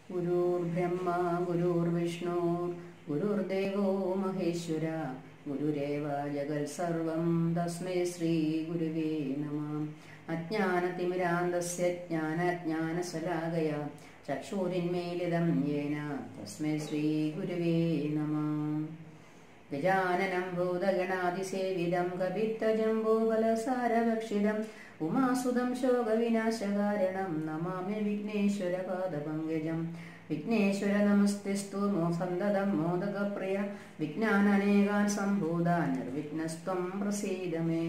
ഗുരുർബ്രഹ്മ ഗുരുർവിഷ്ണു ഗുരുർദേവോ മഹേശ്വര ഗുരുരേവ ജഗൽ സർവം തസ്മൈ ശ്രീ ഗുരുവേ നമ അജ്ഞാനതിമിരാന്തസ്യ ജ്ഞാനജ്ഞാനശലാകയ ചക്ഷുരിന്മീലിതം യേന തസ്മൈ ശ്രീ ഗുരുവേ നമ ഗജാനനം ഭൂതഗണാതിസേവിതം കപിത്തജംബോബലസാരഭക്ഷിതം ഉമാസുതം ശോകവിനാശകാരണം നമാമി വിഘ്നേശ്വരപാദപങ്കജം വിഘ്നേശ്വര നമസ്തിസ്തു മോസന്തതം മോദകപ്രിയ വിജ്ഞാനനേകാൻ സംഭൂതാൻ നിർവിഘ്നസ്ത്വം പ്രസീദ മേ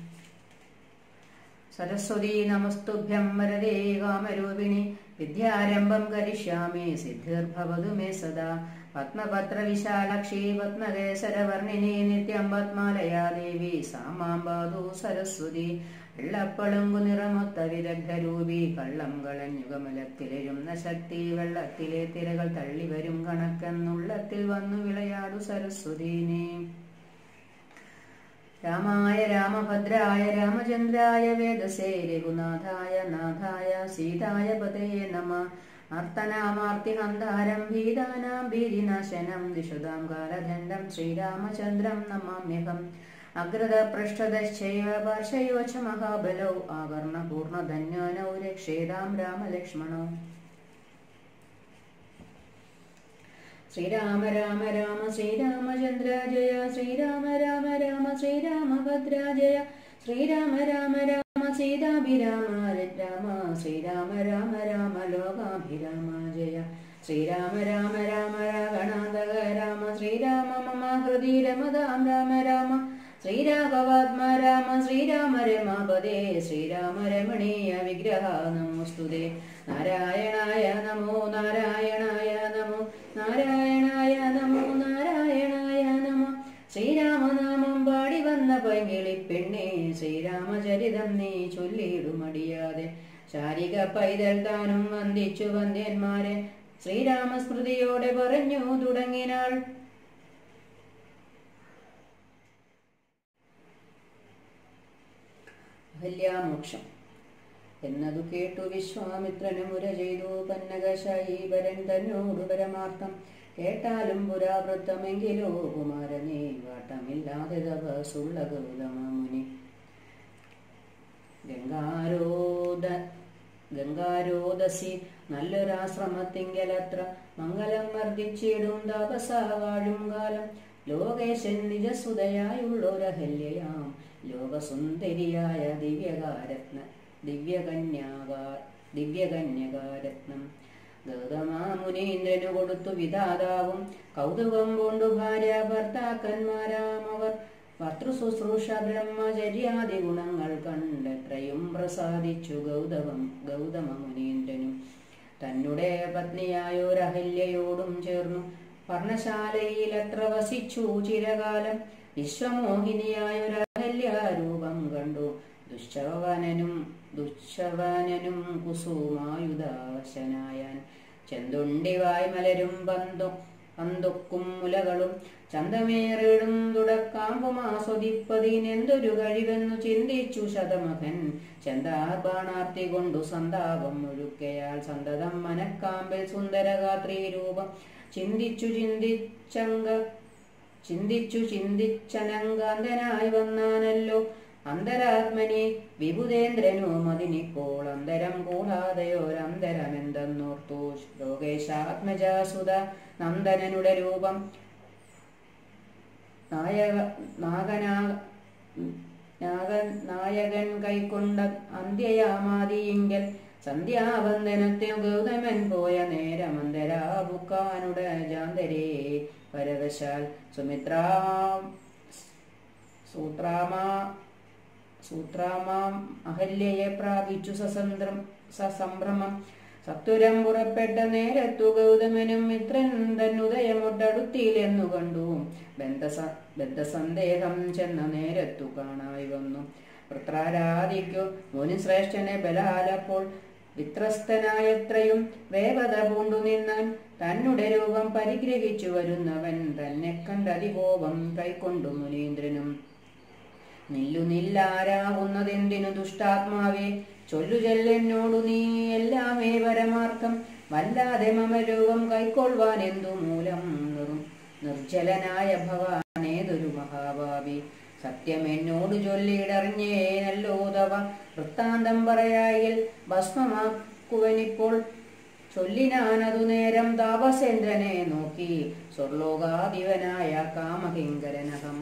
സരസ്വതീ നമസ്തുഭ്യം വരദേ കാമരൂപിണി വിദ്യാരംഭം കരിഷ്യാമി സിദ്ധിർഭവതു മേ സദാ പത്മപത്രവിശാലക്ഷി പത്മകേസരവർണിനി നിത്യം പത്മാലയാ ദേവി സാമാമ്പാതു സരസ്വതി വെള്ളപ്പളുങ്കു നിറമൊത്ത വിദഗ്ധരൂപി കള്ളം കളഞ്ഞു കമലത്തിലെഴുന്ന ശക്തി വെള്ളത്തിലെ തിരകൾ തള്ളിവരും കണക്കെന്നുള്ളത്തിൽ വന്നു വിളയാടു സരസ്വതീനെ രാമായ രാമഭദ്രായ രാമചന്ദ്രായ വേദസേ രഘുനാഥായ നാഥായ സീതായ പതയെ നമ അർത്ഥനാമാർത്തിഹന്താരം ഭീതാനാം ഭീതിനാശനം ദിശുതാം കാലദണ്ഡം ശ്രീരാമചന്ദ്രം നമാമ്യഹം അഗ്രത പൃഷ്ഠതശ്ചൈവ പാർശ്വയോ ച മഹാബലൗ ആവർണപൂർണധന്യാനൗ രക്ഷേതാം രാമലക്ഷ്മണോ ശ്രീരാമ രാമ രാമ ശ്രീരാമചന്ദ്ര ജയ ശ്രീരാമ രാമ രാമ ശ്രീരാമഭദ്ര ജയ ശ്രീരാമ രാമ രാമ സീതാഭിരാമ രാമ ശ്രീരാമ രാമ രാമ ലോകാഭിരാമ ജയ ശ്രീരാമ രാമ രാമ രാവണാന്തക രാമ ശ്രീരാമ മമ ഹൃദി രമതാം രാമ രാമ ശ്രീരാഘവാത്മ രാമ ശ്രീരാമ രമാപദേ ശ്രീരാമ രമണീയ വിഗ്രഹ നമോസ്തുതേ നാരായണായ നമോ നാരായണായ നമോ നാരായണായ നമോ നാരായണായ നമോ ശ്രീരാമനാമം പാടി വന്ന പൈകിളി പെണ്ണെ ശ്രീരാമചരിതം നീ ചൊല്ലിയിടുമടിയാതെ ശാരിക പൈതൽ താനും വന്ദിച്ചു വന്ധ്യന്മാരെ ശ്രീരാമസ്മൃതിയോടെ പറഞ്ഞു തുടങ്ങിനാൾ അഹല്യാമോക്ഷം എന്നതു കേട്ടു വിശ്വാമിത്രന് മുര ചെയ്തു പന്നകശൈവരൻ തന്നോടു പരമാർത്ഥം കേട്ടാലും പുരാവൃത്തമെങ്കിലോ കുമാരനെ വാട്ടമില്ലാതെ തപസുള്ള ഗൗതമ മുനി ഗംഗാരോദ ഗംഗാരോദസി നല്ലൊരാശ്രമത്തിങ്കലത്ര മംഗലം വർദ്ധിച്ചിടും താപസ വാഴും കാലം ലോകേശൻ നിജസുതയായുള്ളൊരഹല്യയാം ലോകസുന്ദരിയായ ദിവ്യകാരത്ന ദിവ്യകന്യാകാ ദിവ്യകന്യകാരത്നം ഗൗതമാമുനീന്ദ്രനു കൊടുത്തു വിധാതാവും കൗതുകം കൊണ്ടു ഭാര്യ ഭർത്താക്കന്മാരാമവർ ഭർത്തൃശുശ്രൂഷ ബ്രഹ്മചര്യാദി ഗുണങ്ങൾ കണ്ടെത്രയും പ്രസാദിച്ചു ഗൗതമം ഗൗതമ മുനീന്ദ്രനും തന്നെ പത്നിയായൊരഹല്യയോടും ചേർന്നു പർണശാലയിൽ എത്ര വസിച്ചു ചിരകാലം വിശ്വമോഹിനിയായൊരഹല്യാരൂപം കണ്ടു ദുശ്ശവനനും ദുശ്ശവനനും കുസുമായുധാശനായാൻ ചെന്തുണ്ടിവായ് മലരും പന്തു പന്തൊക്കും മുലകളും ചന്തമേറിടും തുടക്കാമ്പുമാസ്വദിപ്പതിനെന്തൊരു കഴിവെന്നു ചിന്തിച്ചു ശതമകൻ ചന്താർബാണാർത്തി കൊണ്ടു സന്താപം മുഴുക്കയാൽ സന്തതം മനക്കാമ്പിൽ സുന്ദരഗാത്രീ രൂപം ചിന്തിച്ചു ചിന്തിച്ചങ്ക ചിന്തിച്ചു ചിന്തിച്ചനങ്കാന്തനായി വന്നാനല്ലോ അന്തരാത്മനി വിഭുതേന്ദ്രനും അതിനിപ്പോൾ അന്തരം കൂടാതെയോരന്തരമെന്തെന്നോർത്തു ലോകേശാത്മജാസുത നന്ദനനുടെ രൂപം നായക നാഗനാ നാഗൻ നായകൻ കൈക്കൊണ്ട അന്ത്യയാമാതിയിങ്കൽ സന്ധ്യാവന്ദനത്തിൽ ഗൗതമൻ പോയ നേരമന്തരാബുക്കാനുടെ ജാന്തരേ പരവശാൽ സുമിത്രാ സൂത്രാമാ സൂത്രാമാം അഹല്യയെ പ്രാപിച്ചു സസന്ത്രം സസംഭ്രമം സത്വരം പുറപ്പെട്ട നേരത്തു ഗൗതമനും മിത്രൻ തന്നുദയമൊട്ടടുത്തിയിലെന്നു കണ്ടു ബന്ധസ ബന്ധസന്ദേഹം ചെന്ന നേരത്തു കാണായി വന്നു വൃത്രാരാധിക്കു മുനിശ്രേഷ്ഠനെ ബലാലപ്പോൾ വിത്രസ്തനായത്രയും വേവത പൂണ്ടു നിന്നാൻ തന്നെ രൂപം പരിഗ്രഹിച്ചു വരുന്നവൻ തന്നെ കണ്ടതികോപം കൈക്കൊണ്ടു മുനീന്ദ്രനും നില്ലു നില്ലാരാകുന്നതെന്തിനു ദുഷ്ടാത്മാവേ ചൊല്ലു ചെല്ലെന്നോടു നീ എല്ലാമേ പരമാർത്ഥം വല്ലാതെ മമരൂപം കൈക്കൊള്ളുവാൻ എന്തു മൂലം നിർ നിർജ്ജലനായ ഭവാനേതൊരു മഹാഭാവി സത്യം എന്നോട് ചൊല്ലിയിടറിഞ്ഞേ നല്ലോതവ വൃത്താന്തം പറയായിൽ ഭസ്മമാക്കുവനിപ്പോൾ ചൊല്ലിനാനതു നേരം താപസേന്ദ്രനെ നോക്കി സ്വർലോകാധിപനായ കാമകിങ്കരനകം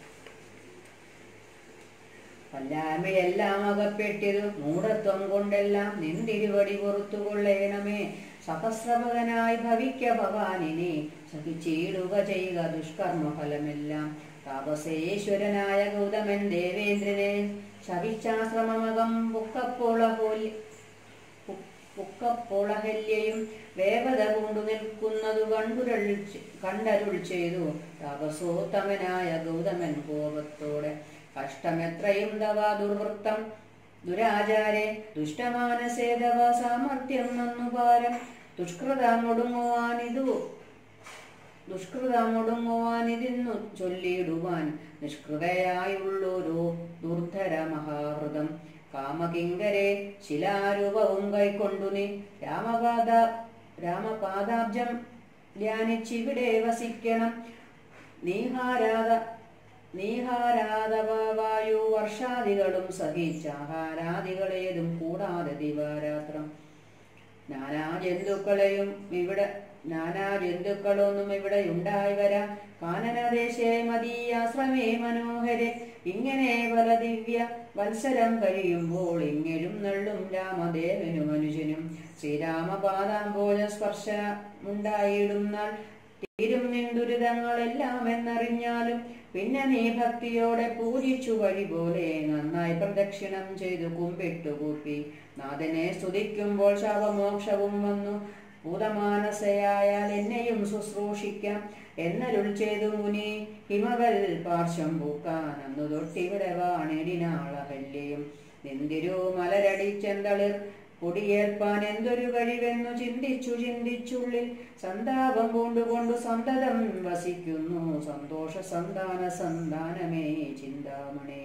വല്ലായ്മയെല്ലാം അകപ്പെട്ടിതു മൂഢത്വം കൊണ്ടെല്ലാം നിന്തിരുവടി പൊറത്തുകൊള്ളേണമേ സഹസ്രഭകനായി ഭവിക്ക ഭവാനിനെ സഹിച്ചിടുക ചെയ്യുക ദുഷ്കർമ്മഫലമെല്ലാം താപസേശ്വരനായ ഗൗതമൻ ദേവേന്ദ്രനെ ശവിച്ചാശ്രമമകം പുക്കപ്പോളഹോലി പുക്കപ്പോളഹല്യയും വേവത കൊണ്ടു നിൽക്കുന്നതു കണ്ടുരൾ കണ്ടരുൾ ചെയ്തു താപസോത്തമനായ ഗൗതമൻ കോപത്തോടെ കഷ്ടമെത്രയും തവ ദുർവൃത്തം ദുരാചാരെ ദുഷ്ടമാനസേതവ സാമർഥ്യം നന്നു പാരം ദുഷ്കൃതമൊടുങ്ങുവാനിതു ദുഷ്കൃതമൊടുങ്ങുവാനിതിന്നു ചൊല്ലിയിടുവാൻ നിഷ്കൃതയായുള്ളൊരു ദുർധര മഹാഹൃതം കാമകിങ്കരെ ശിലാരൂപവും കൈക്കൊണ്ടു നീ രാമപാദ രാമപാദാബ്ജം ധ്യാനിച്ചിവിടെ വസിക്കണം നീഹാരാധ നീഹാരാധവായു വർഷാദികളും സഹിച്ചാഹാരാദികളേതും കൂടാതെ ദിവാരാത്രം നാനാ ജന്തുക്കളെയും ഇവിടെ നാനാ ജന്തുക്കളൊന്നും ഇവിടെ ഉണ്ടായി വരാം കാനനദേശേ മതീയാശ്രമേ മനോഹരെ ഇങ്ങനെ പല ദിവ്യ വത്സരം കഴിയുമ്പോൾ ഇങ്ങലും നള്ളും രാമദേവനും മനുഷ്യനും ശ്രീരാമപാദാംബോജ സ്പർശമുണ്ടായിടുന്നാൽ തീരും നിൻ ദുരിതങ്ങളെല്ലാം എന്നറിഞ്ഞാലും പിന്നെ നീ ഭക്തിയോടെ പൂജിച്ചു വഴി പോലെ നന്നായി പ്രദക്ഷിണം ചെയ്തു കുമ്പിട്ടു കൂപ്പി നാഥനെ സ്തുതിക്കുമ്പോൾ ശാപമോക്ഷവും വന്നു ഭൂതമാനസയായാൽ എന്നെയും ശുശ്രൂഷിക്കാം എന്നരുൾ ചെയ്തു മുനി ഹിമവൽ പാർശ്വം പൂക്കാൻ അന്നു തൊട്ടിവിടെ വാണിടിനാളഹല്യയും നിന്തിരു മലരടിച്ചെന്തളിർ പൊടിയേൽപ്പാൻ എന്തൊരു കഴിവെന്നു ചിന്തിച്ചു ചിന്തിച്ചുള്ളിൽ സന്താപം കൊണ്ടുകൊണ്ടു സന്തതം വസിക്കുന്നു സന്തോഷ സന്താന സന്താനമേ ചിന്താമണേ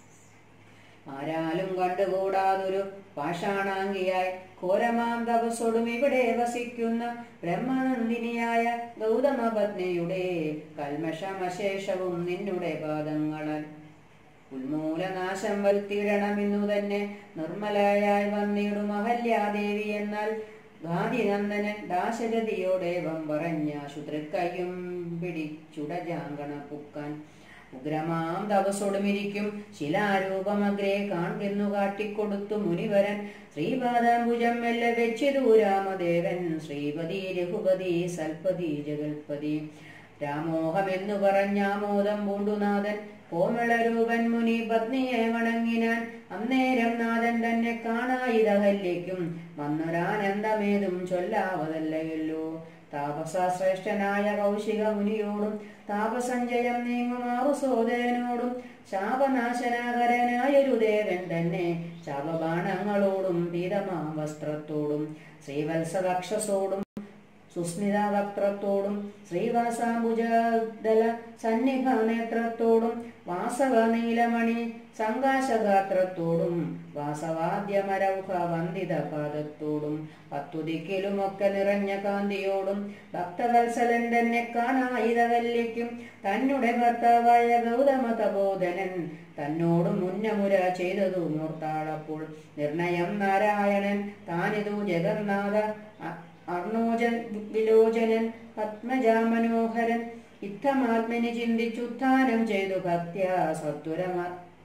ആരാലും കണ്ടുകൂടാതൊരു പാഷാണാംഗിയായി ഘോരമാം തപസ്സോടും ഇവിടെ വസിക്കുന്ന ബ്രഹ്മനന്ദിനിയായ ഗൗതമ പത്നിയുടെ കൽമഷമശേഷവും നിന്നുടെ പാദങ്ങളാൽ ഉന്മൂലനാശം വരുത്തിയിടണമെന്നു തന്നെ നിർമ്മലയായി വന്നിടും അഹല്യാദേവി എന്നാൽ ഗാന്ധിനന്ദനൻ ദാശരഥിയോടേവം പറഞ്ഞ ശുതൃക്കയ്യും പിടിച്ചുടജാങ്കണ പുക്കാൻ ഉഗ്രമാം തപസ്സൊടുമിരിക്കും ശിലാരൂപമഗ്രേ കാൺകെന്നു കാട്ടിക്കൊടുത്തു മുനിവരൻ ശ്രീപാദാംബുജം മെല്ലെ വെച്ചിതു രാമദേവൻ ശ്രീപതി രഘുപതി സൽപതി ജഗൽപതി രാമോഹമെന്നു പറഞ്ഞാമോദം പൂണ്ടുനാഥൻ കോമളരൂപൻ മുനി പത്നിയെ വണങ്ങിനാൻ അന്നേരം നാഥൻ തന്നെ കാണായിതഹല്യയ്ക്കും വന്നൊരാനന്ദമേതും ചൊല്ലാവതല്ലയല്ലോ താപസശ്രേഷ്ഠനായ കൗശിക മുനിയോടും താപസഞ്ചയം നീങ്ങുമാറു സോദരനോടും ശാപനാശനാകരനായൊരു ദേവൻ തന്നെ ശാപബാണങ്ങളോടും പീതമാ വസ്ത്രത്തോടും ശ്രീവത്സവക്ഷസോടും സുസ്മിത വക്ത്രത്തോടും ശ്രീവാസാംബുജദല സന്നിഭ നേത്രത്തോടും വാസവ നീലമണി സങ്കാശഗാത്രത്തോടും വാസവാദ്യമരൗഹ വന്ദിത പാദത്തോടും പത്തുദിക്കിലുമൊക്കെ നിറഞ്ഞ കാന്തിയോടും ഭക്തവത്സലൻ തന്നെ കാണായിതവല്ലിക്കും തന്നെ ഭർത്താവായ ഗൗതമ തപോധനൻ തന്നോട് മുന്നമുര ചെയ്തതു മൂർത്താളപ്പോൾ നിർണയം നാരായണൻ താനിതു ജഗന്നാഥ അർണോജൻ വിലോചനൻ പത്മജാമനോഹരൻ ഇത്തമാത്മനി ചിന്തിച്ചുത്ഥാനം ചെയ്തു ഭക്ത്യ സത്വരമ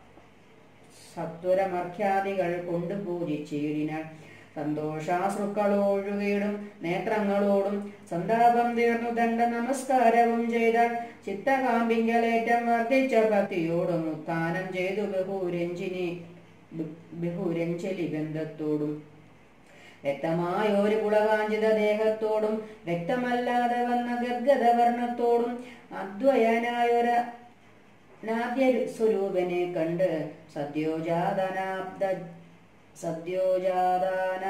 സത്വരമർഖ്യാദികൾ കൊണ്ടു പൂജിച്ചിടിനാൾ സന്തോഷാശ്രുക്കളൊഴുകിടും നേത്രങ്ങളോടും സന്താപം തീർന്നു ദണ്ഡ നമസ്കാരവും ചെയ്താൽ ചിത്തകാമ്പിങ്കലേറ്റം വർദ്ധിച്ച ഭക്തിയോടും ഉത്ഥാനം ചെയ്തു ബഹുരഞ്ജിനി ബഹുരഞ്ജലി ബന്ധത്തോടും വ്യക്തമായ ഒരു പുളകാഞ്ചിത ദേഹത്തോടും വ്യക്തമല്ലാതെ വന്ന ഗദ്ഗത വർണ്ണത്തോടും അദ്വയനായൊര നാദ്യ സ്വരൂപനെ കണ്ട് സദ്യോജാതനാബ്ദ സദ്യോജാതാന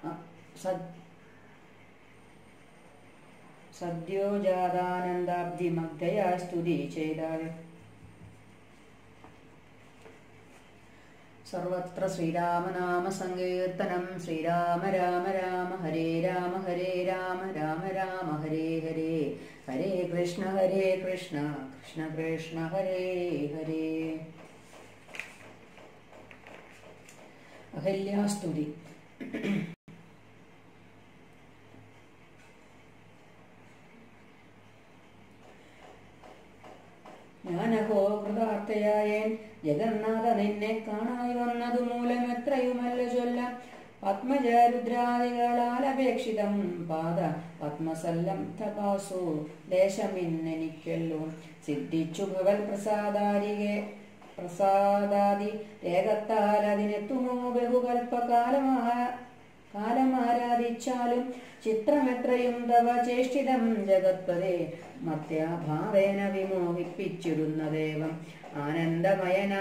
സദ്യോജാതാനന്ദാബ്ദി മഗ്ധയായി സ്തുതി ചെയ്താൽ സർവത്ര ശ്രീരാമനാമ സങ്കീർത്തനം ശ്രീരാമ രാമ രാമ ഹരേ രാമ ഹരേ രാമ രാമ രാമ ഹരേ ഹരേ ഹരേ കൃഷ്ണ ഹരേ കൃഷ്ണ കൃഷ്ണ കൃഷ്ണ ഹരേ ഹരേ അഹല്യാസ്തുതി ഞാനഹോ കൃതാർത്ഥയായേൻ ജഗന്നാഥ നിന്നെ കാണായി വന്നതു മൂലം എത്രയുമല്ല ചൊല്ലാം പത്മജരുദ്രാദികളാൽ അപേക്ഷിതം പാദ പത്മസല്ലം തപാസു ദേശമിന്നെനിക്കല്ലോ സിദ്ധിച്ചു ഭവൽ പ്രസാദാരികെ പ്രസാദാദി രേഖത്താൽ അതിനെത്തുമോ ബഹുകൽപ്പകാലമാ കാലമാരാധിച്ചാലും ചിത്രമെത്രയും തവ ചേഷ്ടിതം ജഗത്പതേ മത്യാഭാവേന വിമോഹിപ്പിച്ചിടുന്ന ദേവം ആനന്ദമയന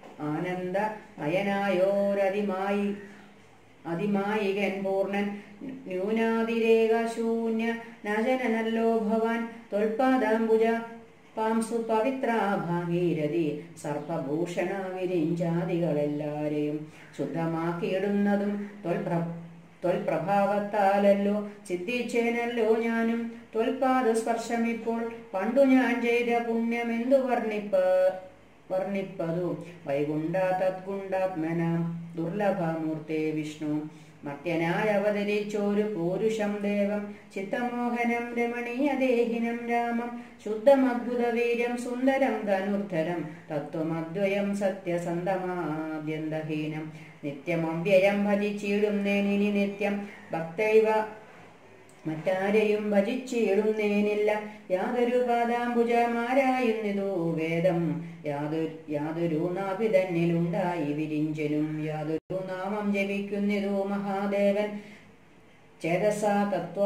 ആനന്ദമയനായോരതിമായി അതിമായികൻ പൂർണ്ണൻ ന്യൂനാതിരേക ശൂന്യ നജനനല്ലോ ഭവാൻ തൊൽപാദാംബുജ പാംസു പവിത്ര ഭാഗീരഥി സർപ്പഭൂഷണ വിരിഞ്ചാദികളെല്ലാരെയും ശുദ്ധമാക്കിയിടുന്നതും തൊൽപ്ര ത്വൽപ്രഭാവത്താലല്ലോ സിദ്ധിച്ചേനല്ലോ ഞാനും ത്വൽപാദ സ്പർശമിപ്പോൾ പണ്ടു ഞാൻ ചെയ്ത പുണ്യമെന്തു വർണ്ണിപ്പ വർണ്ണിപ്പതു വൈകുണ്ഠ തദ്ഗുണ്ടാത്മന ദുർലഭമൂർത്തേ വിഷ്ണു മർത്യനായി അവതരിച്ചോരു പൂരുഷം ദേവം ചിത്തമോഹനം രമണീയദേഹിനം രാമം ശുദ്ധമദ്ഭുതവീര്യം സുന്ദരം ധനുർധരം തത്വമദ്വയം സത്യസന്ധമാദ്യന്തഹീനം നിത്യമവ്യയം ഭജിച്ചിടുന്നേനിനി നിത്യം ഭക്തൈവ മറ്റാരെയും ഭജിച്ചിടുന്നേനില്ല യാതൊരു പാദാംബുജമാരായുന്നിതു വേദം യാതൊരു യാതൊരു നാഭി തന്നിലുണ്ടായി വിരിഞ്ചനും യാതൊരു നാമം ജപിക്കുന്നിതു മഹാദേവൻ ചേതസ തത്വ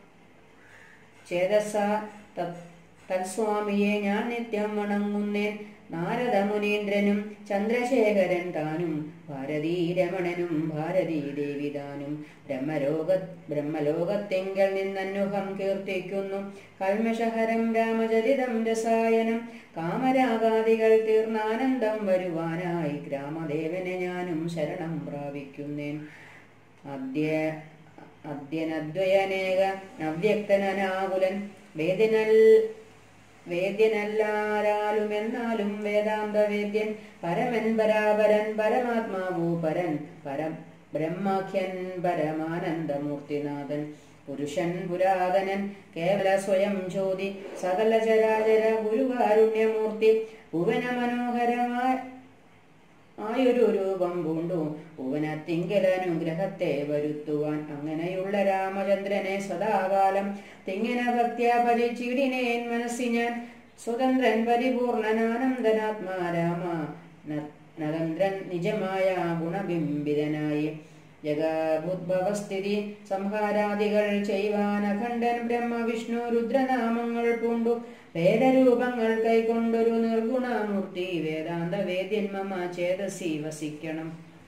ചേതസ തത്സ്വാമിയെ ഞാൻ നിത്യം വണങ്ങുന്നേൻ നാരദ മുനീന്ദ്രനും ചന്ദ്രശേഖരൻ താനും ഭാരതീ രമണനും ഭാരതീ ദേവിതാനും ബ്രഹ്മലോക ബ്രഹ്മലോകത്തെങ്കൽ നിന്നന്നുഹം കീർത്തിക്കുന്നു കൽമഷഹരം രാമചരിതം രസായനം കാമരാഗാദികൾ തീർന്നാനന്ദം വരുവാനായി ഗ്രാമദേവനെ ഞാനും ശരണം പ്രാപിക്കുന്നേൻ അദ്യ അദ്യനദ്വയനേക അവ്യക്തനാകുലൻ വേദിനൽ വേദ്യനല്ലാരാലും എന്നാലും വേദാന്ത വേദ്യൻ പരമൻ പരാപരൻ പരമാത്മാവു പരൻ പരം ബ്രഹ്മാഖ്യൻ പരമാനന്ദമൂർത്തിനാഥൻ പുരുഷൻ പുരാതനൻ കേവല സ്വയം ജ്യോതി സകല ചരാചര ഗുരുകാരുണ്യമൂർത്തി ഭുവന മനോഹരമായ ആയൊരു രൂപം പൂണ്ടു ഭുവനത്തിങ്കൽ അനുഗ്രഹത്തെ വരുത്തുവാൻ അങ്ങനെയുള്ള രാമചന്ദ്രനെ സദാകാലം തിങ്ങനെ ഭക്ത്യാ ഭജിച്ചിടിനേൻ മനസ്സി ഞാൻ സ്വതന്ത്രൻ പരിപൂർണനാനന്ദനാത്മാ രാമ നരേന്ദ്രൻ നിജമായ ഗുണബിംബിതനായി ജഗഭുദ്ഭവസ്ഥിതി സംഹാരാദികൾ ചെയ്യുവാൻ അഖണ്ഡൻ ബ്രഹ്മ വിഷ്ണു രുദ്രനാമങ്ങൾ പൂണ്ടു വേദരൂപങ്ങൾ കൈക്കൊണ്ടൊരു നിർഗുണമൂർത്തി വേദാന്ത വേദ്യൻ മമ ചേതസി വസിക്കണം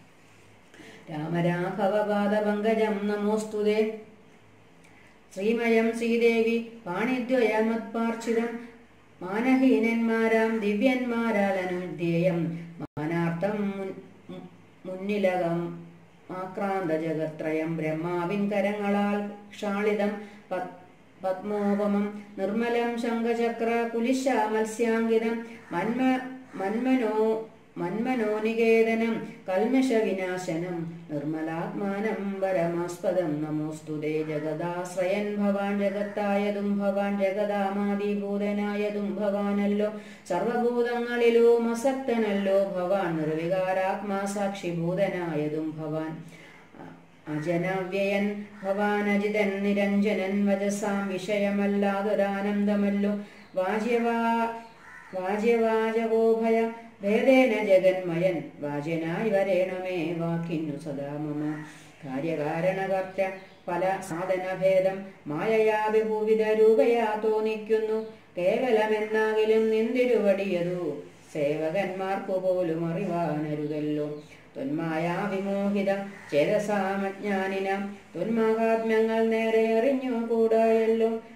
രാമരാഘവപാദ പങ്കജം നമോസ്തുതേ ശ്രീമയം ശ്രീദേവി പാണിദ്വയമത്പാർച്ചിതം മാനഹീനന്മാരാം ദിവ്യന്മാരാൽ അനുധ്യേയം മാനാർത്ഥം മുന്നിലകം ആക്രാന്ത ജഗത്രയം ബ്രഹ്മാവിൻ കരങ്ങളാൽ ക്ഷാളിതം പത്മോപമം നിർമ്മലം ശംഖചക്ര കുലിശ മത്സ്യാങ്കിതം മന്മ മന്മനോ മന്മനോനികേതനം കൽമഷ വിനാശനം നിർമ്മലാത്മാനം പരമാസ്പദം നമോസ്തുതേ ജഗദാശ്രയൻ ഭവാൻ ജഗത്തായതും ഭവാൻ ജഗദാമാദിഭൂതനായതും ഭവാനല്ലോ സർവഭൂതങ്ങളിലും അസക്തനല്ലോ ഭവാൻ നിർവികാരാത്മാ സാക്ഷിഭൂതനായതും ഭവാൻ അജനവ്യയൻ ഭവാൻ അജിതൻ നിരഞ്ജനൻ വജസാം വിഷയമല്ലാതൊരാനന്ദമല്ലോ വാജ്യവാ വാജ്യവാചകോഭയ ഭേദേന ജഗന്മയൻ വാചനായി വരേണമേ വാക്കിന്നു സദാ മമ കാര്യകാരണകർത്ത പല സാധനഭേദം മായയാ ബഹുവിധ രൂപയാ തോന്നിക്കുന്നു കേവലമെന്നാകിലും നിന്തിരുവടിയതു സേവകന്മാർക്കു പോലും അറിവാനരുതല്ലോ തൊന്മായാ വിമോഹിത ചേതസാമജ്ഞാനിന തൊന്മാഹാത്മ്യങ്ങൾ നേരെ അറിഞ്ഞു കൂടായല്ലോ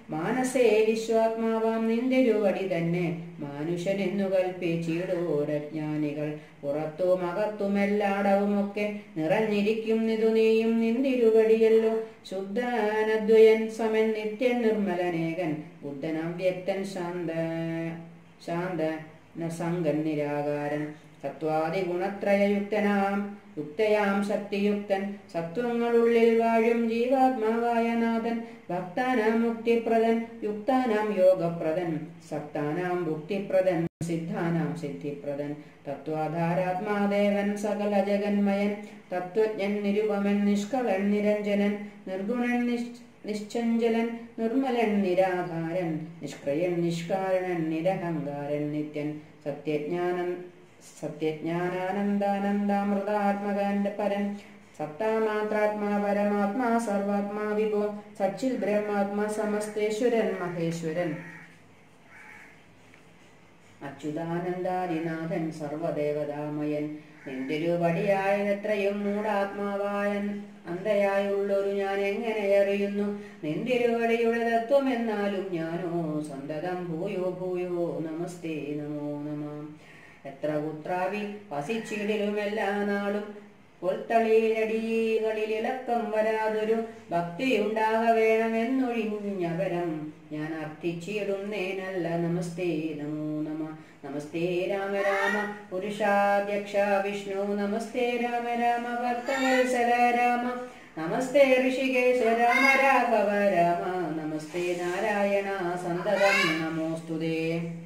മാനസേ വിശ്വാത്മാവാം നിന്റെ രൂപടി തന്നെ മാനുഷനെന്നു കൽപ്പിച്ചിടോരജ്ഞാനികൾ പുറത്തും അകത്തുമെല്ലാടവുമൊക്കെ നിറഞ്ഞിരിക്കും നിതു നീയും നിന്തിരുവടിയല്ലോ ശുദ്ധാനദ്വയൻ സമൻ നിത്യൻ നിർമ്മലനേകൻ ബുദ്ധനം വ്യക്തൻ ശാന്ത ശാന്ത സങ്കൻ നിരാകാരൻ സത്വാദി ഗുണത്രയയുക്തനാം യുക്തയാം ശക്തിയുക്തൻ സത്വങ്ങളുള്ളിൽ വാഴും ജീവാത്മാവായ നാഥൻ ഭക്താനാം മുക്തിപ്രദൻ യുക്താനാം യോഗപ്രദൻ സക്താനാം ഭുക്തിപ്രദൻ സിദ്ധാനാം സിദ്ധിപ്രദൻ തത്വാധാരാത്മാദേവൻ സകല ജഗന്മയൻ തത്വജ്ഞൻ നിരുപമൻ നിഷ്കളൻ നിരഞ്ജനൻ നിർഗുണൻ നിശ് നിശ്ചഞ്ചലൻ നിർമ്മലൻ നിരാകാരൻ നിഷ്ക്രിയൻ നിഷ്കാരണൻ നിരഹങ്കാരൻ നിത്യൻ സത്യജ്ഞാനം സത്യജ്ഞാനാനന്ദാനന്ദാമൃതാത്മകന്റെ പരൻ സപ്താമാത്രാത്മാ പരമാത്മാ സർവാത്മാ വിഭോ സച്ചിൽ ബ്രഹ്മാത്മാ സമസ്തേശ്വരൻ മഹേശ്വരൻ അച്യുതാനന്ദാദിനാഥൻ സർവദേവതാമയൻ നിന്തിരുപടിയായതെത്രയും മൂടാത്മാവായൻ അന്തയായുള്ളൊരു ഞാൻ എങ്ങനെ അറിയുന്നു നിന്തിരുവടിയുടെ തത്വമെന്നാലും ഞാനോ സന്തതം ഭൂയോ ഭൂയോ നമസ്തേ നമോ നമ എത്ര കുത്രാവി വസിച്ചിടിലും എല്ലാ നാളും പൊൽത്തളിയിലടികളിൽ ഇളക്കം വരാതൊരു ഭക്തിയുണ്ടാക വേണമെന്നൊഴിഞ്ഞവരം ഞാൻ അർത്ഥിച്ചിടുന്നേനല്ല നമസ്തേ നമോ നമ നമസ്തേ രാമ രാമ പുരുഷാധ്യക്ഷ വിഷ്ണു നമസ്തേ രാമ രാമ ഭക്തവത്സല രാമ നമസ്തേ ഋഷികേശ രാമ രാഘവ രാമ നമസ്തേ നാരായണ സന്തതം നമോസ്തുതേ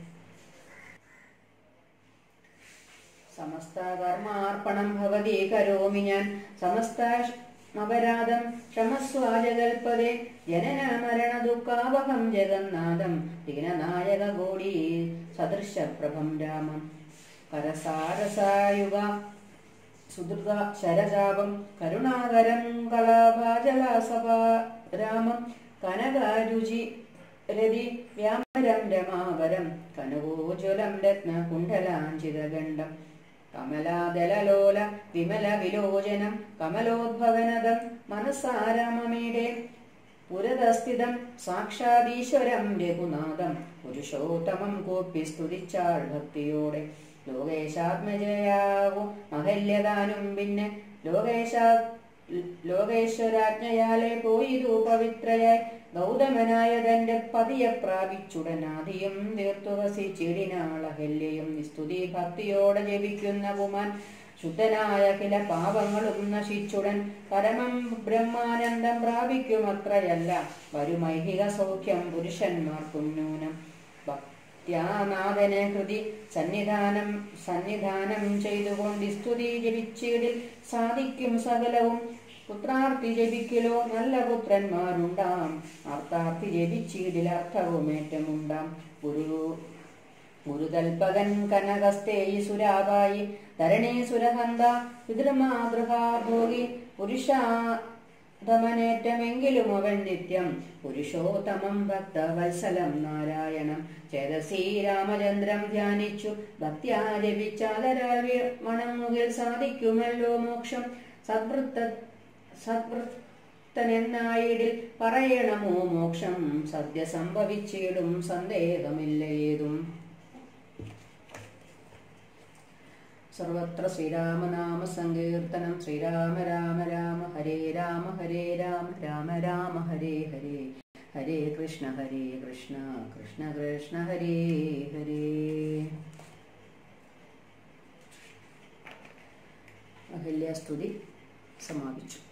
സമസ്ത കർമാർപ്പണം ഭവതി കരോമി ഞാൻ സമസ്ത അപരാധം ക്ഷമസ്വാജകൽപ്പതേ ജനന മരണ ദുഃഖാവഹം ജഗന്നാഥം ദീനനായക കോടി സദൃശപ്രഭം രാമം കരസാരസായുഗ സുദൃത ശരജാപം കരുണാകരം കളാഭാജലാസഭ രാമം കനകാരുചി രതി വ്യാമരം രമാവരം കനകോജ്വലം രത്ന കുണ്ഡലാഞ്ചിതഗണ്ഡം കമലാദലലോല വിമല വിലോചനം കമലോദ്ഭവനദം മനസ്സാരാമമീടെ പുരതസ്ഥിതം സാക്ഷാദീശ്വരം രഘുനാഥം പുരുഷോത്തമം കൂപ്പി സ്തുതിച്ചാൾ ഭക്തിയോടെ ലോകേശാത്മജയാവും മഹല്യദാനും പിന്നെ ലോകേശാ ലോകേശ്വരാജ്ഞയാലെ പോയിരു പവിത്രയായി ഗൗതമനായ തന്റെ പതിയെ പ്രാപിച്ചുടനാദിയും തീർത്തു വസിച്ചിടിനാളഹല്യയും നിസ്തുതി ഭക്തിയോടെ ജപിക്കുന്ന പുമാൻ ശുദ്ധനായ കില പാപങ്ങളും നശിച്ചുടൻ പരമം ബ്രഹ്മാനന്ദം പ്രാപിക്കുമത്രയല്ല വരുമൈഹിക സൗഖ്യം പുരുഷന്മാർക്കും നൂനം ഭക്ത്യാനാഥനെ ഹൃതി സന്നിധാനം സന്നിധാനം ചെയ്തുകൊണ്ട് സ്തുതി ജപിച്ചിടിൽ സാധിക്കും സകലവും പുത്രാർത്ഥി ജപിക്കലോ നല്ല പുത്രന്മാരുണ്ടാം അർത്ഥാർത്ഥി ജപിച്ചിടിൽ അർത്ഥവുമേറ്റമുണ്ടാം ഗുരു ഗുരുകൽപകൻ കനകസ്തേയി സുരാബായി ധരണീ സുരഹന്ത പിതൃമാതൃഹാഭോഗി പുരുഷാധമനേറ്റമെങ്കിലും അവൻ നിത്യം പുരുഷോത്തമം ഭക്തവത്സലം നാരായണം ചേതസീ രാമചന്ദ്രം ധ്യാനിച്ചു ഭക്ത്യാ ജപിച്ചാലരാൽ മണമുകിൽ സാധിക്കുമല്ലോ മോക്ഷം സദ്വൃത്ത സദ്വൃത്തനെന്നായിടിൽ പറയണമോ മോക്ഷം സദ്യ സംഭവിച്ചിടും സന്ദേഹമില്ല ഏതും സർവത്ര ശ്രീരാമനാമ സങ്കീർത്തനം ശ്രീരാമ രാമ രാമ ഹരേ രാമ ഹരേ രാമ രാമ രാമ ഹരേ ഹരേ ഹരേ കൃഷ്ണ ഹരേ കൃഷ്ണ കൃഷ്ണ കൃഷ്ണ ഹരേ ഹരേ അഹല്യാസ്തുതി സമാപിച്ചു